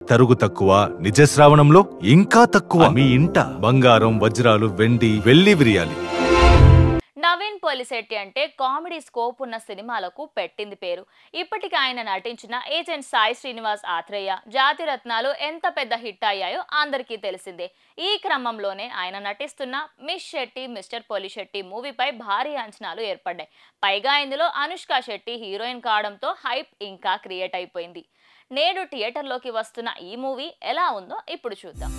తరుగు తక్కువ నిజ శ్రావణంలో ఇంకా తక్కువ మీ ఇంట బంగారం వజ్రాలు వెండి వెళ్లి విరియాలి నవీన్ పోలిశెట్టి అంటే కామెడీ స్కోప్ ఉన్న సినిమాలకు పెట్టింది పేరు ఇప్పటికి ఆయన నటించిన ఏజెంట్ సాయి శ్రీనివాస్ ఆత్రేయ జాతిరత్నాలు ఎంత పెద్ద హిట్ అయ్యాయో అందరికీ తెలిసిందే ఈ క్రమంలోనే ఆయన నటిస్తున్న మిస్ శెట్టి మిస్టర్ పోలిశెట్టి మూవీపై భారీ అంచనాలు ఏర్పడ్డాయి పైగా ఇందులో అనుష్క శెట్టి హీరోయిన్ కావడంతో హైప్ ఇంకా క్రియేట్ అయిపోయింది నేడు థియేటర్లోకి వస్తున్న ఈ మూవీ ఎలా ఉందో ఇప్పుడు చూద్దాం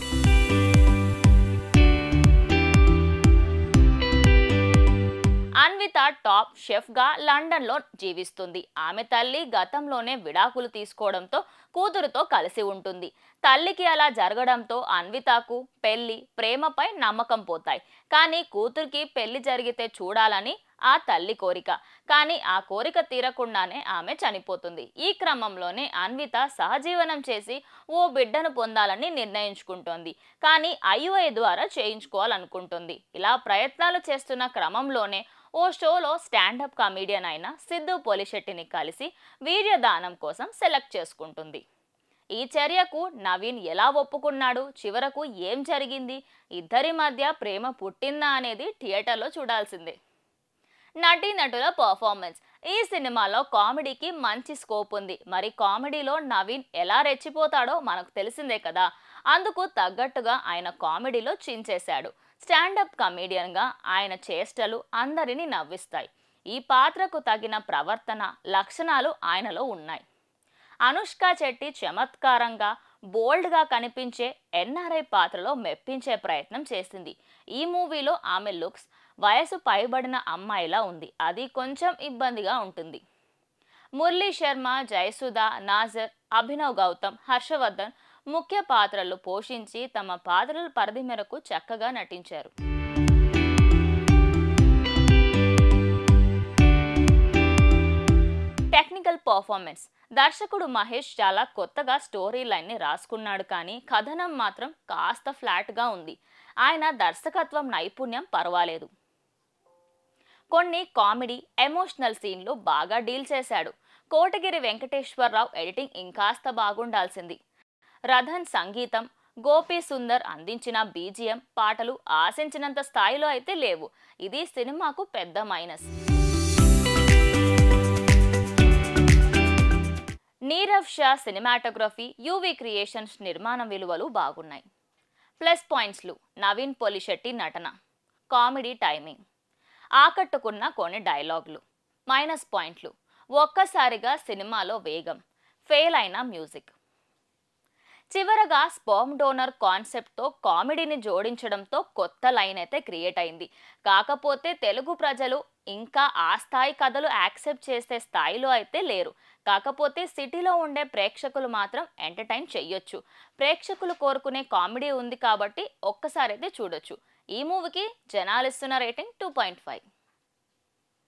అన్విత టాప్ షెఫ్గా లండన్లో జీవిస్తుంది ఆమె తల్లి గతంలోనే విడాకులు తీసుకోవడంతో కూతురుతో కలిసి ఉంటుంది తల్లికి అలా జరగడంతో అన్వితకు పెళ్లి ప్రేమపై నమ్మకం పోతాయి కానీ కూతురికి పెళ్లి జరిగితే చూడాలని ఆ తల్లి కోరిక కానీ ఆ కోరిక తీరకుండానే ఆమె చనిపోతుంది ఈ క్రమంలోనే అన్విత సహజీవనం చేసి ఓ బిడ్డను పొందాలని నిర్ణయించుకుంటోంది కానీ ఐయుఐ ద్వారా చేయించుకోవాలనుకుంటుంది ఇలా ప్రయత్నాలు చేస్తున్న క్రమంలోనే ఓ షోలో స్టాండప్ కామెడియన్ అయిన సిద్ధు పోలిశెట్టిని కలిసి వీర్యదానం కోసం సెలెక్ట్ చేసుకుంటుంది ఈ చర్యకు నవీన్ ఎలా ఒప్పుకున్నాడు చివరకు ఏం జరిగింది ఇద్దరి మధ్య ప్రేమ పుట్టిందా అనేది థియేటర్లో చూడాల్సిందే నటీనటుల పర్ఫార్మెన్స్ ఈ సినిమాలో కామెడీకి మంచి స్కోప్ ఉంది మరి కామెడీలో నవీన్ ఎలా రెచ్చిపోతాడో మనకు తెలిసిందే కదా అందుకు తగ్గట్టుగా ఆయన కామెడీలో చించేశాడు స్టాండప్ కమేడియన్గా ఆయన చేష్టలు అందరినీ నవ్విస్తాయి ఈ పాత్రకు తగిన ప్రవర్తన లక్షణాలు ఆయనలో ఉన్నాయి అనుష్క చెట్టి చమత్కారంగా బోల్డ్గా కనిపించే ఎన్ఆర్ఐ పాత్రలో మెప్పించే ప్రయత్నం చేసింది ఈ మూవీలో ఆమె లుక్స్ వయసు పైబడిన అమ్మాయిలా ఉంది అది కొంచెం ఇబ్బందిగా ఉంటుంది మురళీ శర్మ జయసుధ నాజర్ అభినవ్ గౌతమ్ హర్షవర్ధన్ ముఖ్య పాత్రలు పోషించి తమ పాత్రల పరిధి మేరకు చక్కగా నటించారు టెక్నికల్ పర్ఫార్మెన్స్ దర్శకుడు మహేష్ చాలా కొత్తగా స్టోరీ లైన్ని రాసుకున్నాడు కానీ కథనం మాత్రం కాస్త ఫ్లాట్గా ఉంది ఆయన దర్శకత్వం నైపుణ్యం పర్వాలేదు కొన్ని కామెడీ ఎమోషనల్ సీన్లు బాగా డీల్ చేశాడు కోటగిరి వెంకటేశ్వరరావు ఎడిటింగ్ ఇంకాస్త బాగుండాల్సింది రథన్ సంగీతం గోపి సుందర్ అందించిన బీజిఎం పాటలు ఆశించినంత స్థాయిలో అయితే లేవు ఇది సినిమాకు పెద్ద minus Nirav Shah cinematography UV Creations నిర్మాణ విలువలు బాగున్నాయి ప్లస్ పాయింట్స్లు నవీన్ పొలిశెట్టి నటన కామెడీ టైమింగ్ ఆకట్టుకున్న కొన్ని డైలాగులు మైనస్ పాయింట్లు ఒక్కసారిగా సినిమాలో వేగం ఫెయిల్ అయిన మ్యూజిక్ చివరగా స్పర్మ్ డోనర్ కాన్సెప్ట్తో కామెడీని జోడించడంతో కొత్త లైన్ అయితే క్రియేట్ అయింది కాకపోతే తెలుగు ప్రజలు ఇంకా ఆ స్థాయి కథలు యాక్సెప్ట్ చేసే స్థాయిలో అయితే లేరు కాకపోతే సిటీలో ఉండే ప్రేక్షకులు మాత్రం ఎంటర్టైన్ చెయ్యొచ్చు ప్రేక్షకులు కోరుకునే కామెడీ ఉంది కాబట్టి ఒక్కసారి అయితే చూడొచ్చు ఈ మూవీకి జనాలు ఇస్తున్న రేటింగ్ టూ పాయింట్ ఫైవ్